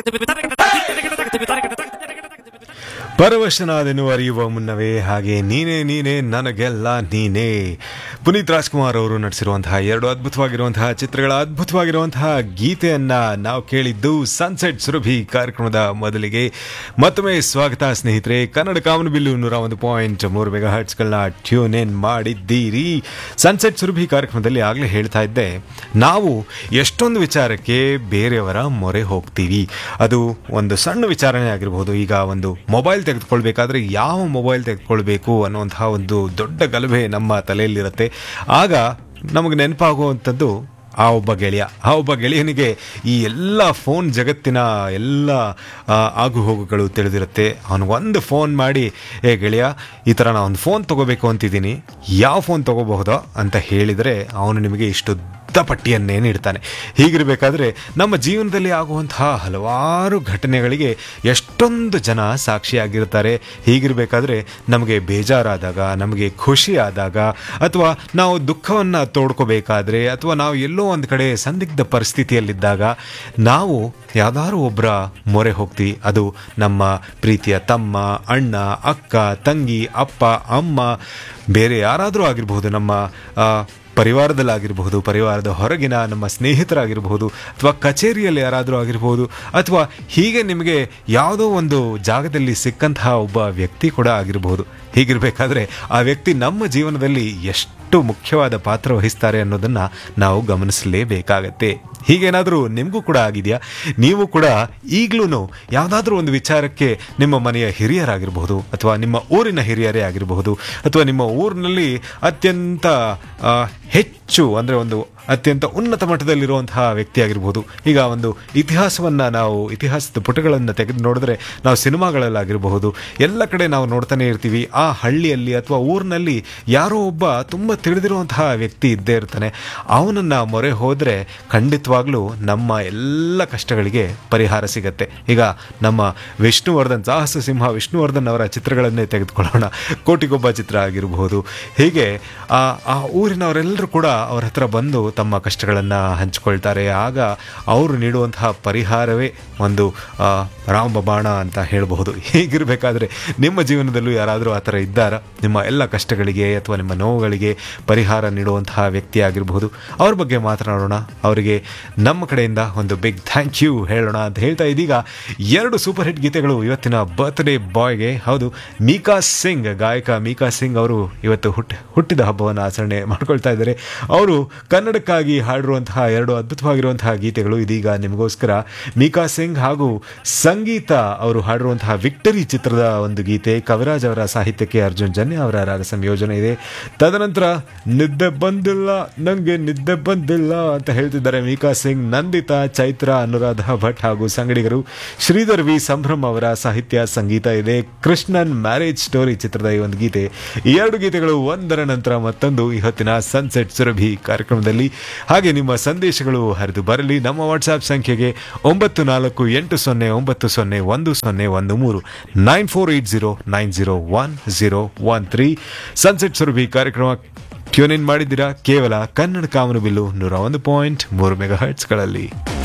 ಪರವಶನಾದೆನು ಅರಿಯುವ ಮುನ್ನವೇ ಹಾಗೆ ನೀನೇ ನೀನೇ ನನಗೆಲ್ಲ ನೀನೇ ಪುನೀತ್ ರಾಜ್ಕುಮಾರ್ ಅವರು ನಟಿಸಿರುವಂತಹ ಎರಡು ಅದ್ಭುತವಾಗಿರುವಂತಹ ಚಿತ್ರಗಳ ಅದ್ಭುತವಾಗಿರುವಂತಹ ಗೀತೆಯನ್ನ ನಾವು ಕೇಳಿದ್ದು ಸನ್ಸೆಟ್ ಸುರಭಿ ಕಾರ್ಯಕ್ರಮದ ಮೊದಲಿಗೆ ಮತ್ತೊಮ್ಮೆ ಸ್ವಾಗತ ಸ್ನೇಹಿತರೆ ಕನ್ನಡ ಕಾಮನಬಿಲ್ಲು ನೂರ ಒಂದು ಪಾಯಿಂಟ್ ಮೂರು ಮೆಗಾ ಹರ್ಟ್ಸ್ಗಳನ್ನ ಟ್ಯೂನ್ ಇನ್ ಮಾಡಿದ್ದೀರಿ ಸನ್ಸೆಟ್ ಸುರಭಿ ಕಾರ್ಯಕ್ರಮದಲ್ಲಿ ಆಗಲೇ ಹೇಳ್ತಾ ಇದ್ದೆ ನಾವು ಎಷ್ಟೊಂದು ವಿಚಾರಕ್ಕೆ ಬೇರೆಯವರ ಮೊರೆ ಹೋಗ್ತೀವಿ ಅದು ಒಂದು ಸಣ್ಣ ವಿಚಾರಣೆ ಆಗಿರಬಹುದು ಈಗ ಒಂದು ಮೊಬೈಲ್ ತೆಗೆದುಕೊಳ್ಬೇಕಾದ್ರೆ ಯಾವ ಮೊಬೈಲ್ ತೆಗೆದುಕೊಳ್ಬೇಕು ಅನ್ನುವಂತಹ ಒಂದು ದೊಡ್ಡ ಗಲಭೆ ನಮ್ಮ ತಲೆಯಲ್ಲಿರುತ್ತೆ ಆಗ ನಮಗೆ ನೆನಪಾಗುವಂಥದ್ದು ಆ ಒಬ್ಬ ಗೆಳೆಯ ಆ ಒಬ್ಬ ಗೆಳೆಯನಿಗೆ ಈ ಎಲ್ಲ ಫೋನ್ ಜಗತ್ತಿನ ಎಲ್ಲ ಆ, ಆಗುಹೋಗುಗಳು ತಿಳಿದಿರುತ್ತೆ ಅವನಿಗೊಂದು ಫೋನ್ ಮಾಡಿ ಏ ಗೆಳೆಯ ಈ ಥರ ನಾನು ಒಂದು ಫೋನ್ ತೊಗೋಬೇಕು ಅಂತಿದ್ದೀನಿ ಯಾವ ಫೋನ್ ತೊಗೋಬಹುದೋ ಅಂತ ಹೇಳಿದರೆ ಅವನು ನಿಮಗೆ ಇಷ್ಟು ದೊಡ್ಡ ಪಟ್ಟಿಯನ್ನೇ ನೀಡ್ತಾನೆ ಹೀಗಿರಬೇಕಾದ್ರೆ ನಮ್ಮ ಜೀವನದಲ್ಲಿ ಆಗುವಂತಹ ಹಲವಾರು ಘಟನೆಗಳಿಗೆ ಎಷ್ಟೊಂದು ಜನ ಸಾಕ್ಷಿಯಾಗಿರ್ತಾರೆ ಹೀಗಿರಬೇಕಾದ್ರೆ ನಮಗೆ ಬೇಜಾರಾದಾಗ ನಮಗೆ ಖುಷಿ ಆದಾಗ ಅಥವಾ ನಾವು ದುಃಖವನ್ನು ತೋಡ್ಕೋಬೇಕಾದ್ರೆ ಅಥವಾ ನಾವು ಎಲ್ಲೋ ಒಂದು ಕಡೆ ಸಂದಿಗ್ಧ ಪರಿಸ್ಥಿತಿಯಲ್ಲಿದ್ದಾಗ ನಾವು ಯಾವ್ದಾದ್ರು ಒಬ್ಬರ ಮೊರೆ ಹೋಗ್ತೀವಿ ಅದು ನಮ್ಮ ಪ್ರೀತಿಯ ತಮ್ಮ ಅಣ್ಣ ಅಕ್ಕ ತಂಗಿ ಅಪ್ಪ ಅಮ್ಮ ಬೇರೆ ಯಾರಾದರೂ ಆಗಿರಬಹುದು ನಮ್ಮ ಆ, ಪರಿವಾರದಲ್ಲಾಗಿರಬಹುದು ಪರಿವಾರದ ಹೊರಗಿನ ನಮ್ಮ ಸ್ನೇಹಿತರಾಗಿರಬಹುದು ಅಥವಾ ಕಚೇರಿಯಲ್ಲಿ ಯಾರಾದರೂ ಆಗಿರಬಹುದು ಅಥವಾ ಹೀಗೆ ನಿಮಗೆ ಯಾವುದೋ ಒಂದು ಜಾಗದಲ್ಲಿ ಸಿಕ್ಕಂತಹ ಒಬ್ಬ ವ್ಯಕ್ತಿ ಕೂಡ ಆಗಿರಬಹುದು ಹೀಗಿರಬೇಕಾದ್ರೆ ಆ ವ್ಯಕ್ತಿ ನಮ್ಮ ಜೀವನದಲ್ಲಿ ಎಷ್ಟು ಮುಖ್ಯವಾದ ಪಾತ್ರ ವಹಿಸ್ತಾರೆ ಅನ್ನೋದನ್ನ ನಾವು ಗಮನಿಸಲೇಬೇಕಾಗತ್ತೆ ಹೀಗೇನಾದರೂ ನಿಮಗೂ ಕೂಡ ಆಗಿದೆಯಾ ನೀವು ಕೂಡ ಈಗಲೂ ಯಾವುದಾದ್ರೂ ಒಂದು ವಿಚಾರಕ್ಕೆ ನಿಮ್ಮ ಮನೆಯ ಹಿರಿಯರಾಗಿರಬಹುದು ಅಥವಾ ನಿಮ್ಮ ಊರಿನ ಹಿರಿಯರೇ ಆಗಿರಬಹುದು ಅಥವಾ ನಿಮ್ಮ ಊರಿನಲ್ಲಿ ಅತ್ಯಂತ ಆ, ಹೆಚ್ಚು ಅಂದರೆ ಒಂದು ಅತ್ಯಂತ ಉನ್ನತ ಮಟ್ಟದಲ್ಲಿರುವಂತಹ ವ್ಯಕ್ತಿ ಆಗಿರ್ಬೋದು ಈಗ ಒಂದು ಇತಿಹಾಸವನ್ನು ನಾವು ಇತಿಹಾಸದ ಪುಟಗಳನ್ನು ತೆಗೆದು ನೋಡಿದ್ರೆ ನಾವು ಸಿನಿಮಾಗಳಲ್ಲಾಗಿರಬಹುದು ಎಲ್ಲ ಕಡೆ ನಾವು ನೋಡ್ತಾನೆ ಇರ್ತೀವಿ ಆ ಹಳ್ಳಿಯಲ್ಲಿ ಅಥವಾ ಊರಿನಲ್ಲಿ ಯಾರೋ ಒಬ್ಬ ತುಂಬ ತಿಳಿದಿರುವಂತಹ ವ್ಯಕ್ತಿ ಇದ್ದೇ ಇರ್ತಾನೆ ಅವನನ್ನು ಮೊರೆ ಹೋದರೆ ಖಂಡಿತವಾಗ್ಲೂ ನಮ್ಮ ಎಲ್ಲ ಕಷ್ಟಗಳಿಗೆ ಪರಿಹಾರ ಸಿಗತ್ತೆ ಈಗ ನಮ್ಮ ವಿಷ್ಣುವರ್ಧನ್ ಸಾಹಸ ಸಿಂಹ ವಿಷ್ಣುವರ್ಧನ್ ಅವರ ಚಿತ್ರಗಳನ್ನೇ ತೆಗೆದುಕೊಳ್ಳೋಣ ಕೋಟಿಗೊಬ್ಬ ಚಿತ್ರ ಆಗಿರಬಹುದು ಹೀಗೆ ಆ ಆ ಊರಿನವರೆಲ್ಲರೂ ಕೂಡ ಅವ್ರ ಹತ್ರ ಬಂದು ತಮ್ಮ ಕಷ್ಟಗಳನ್ನು ಹಂಚಿಕೊಳ್ತಾರೆ ಆಗ ಅವರು ನೀಡುವಂತಹ ಪರಿಹಾರವೇ ಒಂದು ಆ, ರಾಮ ಬಾಣ ಅಂತ ಹೇಳಬಹುದು ಹೀಗಿರಬೇಕಾದ್ರೆ ನಿಮ್ಮ ಜೀವನದಲ್ಲೂ ಯಾರಾದರೂ ಆ ಥರ ಇದ್ದಾರಾ ನಿಮ್ಮ ಎಲ್ಲ ಕಷ್ಟಗಳಿಗೆ ಅಥವಾ ನಿಮ್ಮ ನೋವುಗಳಿಗೆ ಪರಿಹಾರ ನೀಡುವಂತಹ ವ್ಯಕ್ತಿ ಆಗಿರಬಹುದು ಅವ್ರ ಬಗ್ಗೆ ಮಾತನಾಡೋಣ ಅವರಿಗೆ ನಮ್ಮ ಕಡೆಯಿಂದ ಒಂದು ಬಿಗ್ ಥ್ಯಾಂಕ್ ಯು ಹೇಳೋಣ ಅಂತ ಹೇಳ್ತಾ ಇದೀಗ ಎರಡು ಸೂಪರ್ ಹಿಟ್ ಗೀತೆಗಳು ಇವತ್ತಿನ ಬರ್ತ್ಡೇ ಬಾಯ್ಗೆ ಹೌದು ಮೀಕಾ ಸಿಂಗ್ ಗಾಯಕ ಮೀಕಾ ಸಿಂಗ್ ಅವರು ಇವತ್ತು ಹುಟ್ಟ ಹುಟ್ಟಿದ ಹಬ್ಬವನ್ನು ಆಚರಣೆ ಮಾಡ್ಕೊಳ್ತಾ ಇದ್ದಾರೆ ಅವರು ಕನ್ನಡಕ್ಕಾಗಿ ಹಾಡಿರುವಂತಹ ಎರಡು ಅದ್ಭುತವಾಗಿರುವಂತಹ ಗೀತೆಗಳು ಇದೀಗ ನಿಮಗೋಸ್ಕರ ಮೀಕಾ ಸಿಂಗ್ ಹಾಗೂ ಸಂಗೀತ ಅವರು ಹಾಡಿರುವಂತಹ ವಿಕ್ಟರಿ ಚಿತ್ರದ ಒಂದು ಗೀತೆ ಕವಿರಾಜ್ ಅವರ ಸಾಹಿತ್ಯಕ್ಕೆ ಅರ್ಜುನ್ ಜನ್ಯ ಅವರ ರಾಗ ಸಂಯೋಜನೆ ಇದೆ ತದನಂತರ ನಿದ್ದೆ ಬಂದಿಲ್ಲ ನಂಗೆ ನಿದ್ದೆ ಬಂದಿಲ್ಲ ಅಂತ ಹೇಳ್ತಿದ್ದಾರೆ ಮೀಕಾ ಸಿಂಗ್ ನಂದಿತಾ ಚೈತ್ರ ಅನುರಾಧ ಭಟ್ ಹಾಗೂ ಸಂಗಡಿಗರು ಶ್ರೀಧರ್ ವಿ ಸಂಭ್ರಮ್ ಅವರ ಸಾಹಿತ್ಯ ಸಂಗೀತ ಇದೆ ಕೃಷ್ಣನ್ ಮ್ಯಾರೇಜ್ ಸ್ಟೋರಿ ಚಿತ್ರದ ಈ ಒಂದು ಗೀತೆ ಈ ಎರಡು ಗೀತೆಗಳು ಒಂದರ ನಂತರ ಮತ್ತೊಂದು ಈ ಹೊತ್ತಿನ ಸನ್ಸೆಟ್ ಸುರಭಿ ಕಾರ್ಯಕ್ರಮದಲ್ಲಿ ಹಾಗೆ ನಿಮ್ಮ ಸಂದೇಶಗಳು ಹರಿದು ಬರಲಿ ನಮ್ಮ ವಾಟ್ಸ್ಆಪ್ ಸಂಖ್ಯೆಗೆ ಒಂಬತ್ತು ನಾಲ್ಕು ಎಂಟು ಸೊನ್ನೆ ಒಂಬತ್ತು ಸೊನ್ನೆ ಒಂದು ಸೊನ್ನೆ ಒಂದು ಮೂರು nine four eight zero nine zero one zero one three sunset Surabhi ಕಾರ್ಯಕ್ರಮ ಟ್ಯೂನ್ ಇನ್ ಮಾಡಿದ್ದೀರಾ ಕೇವಲ ಕನ್ನಡ ಕಾಮನು ಬಿಲ್ಲು ನೂರ ಒಂದು ಪಾಯಿಂಟ್ ಮೂರು ಮೆಗಾ ಹರ್ಟ್ಸ್ಗಳಲ್ಲಿ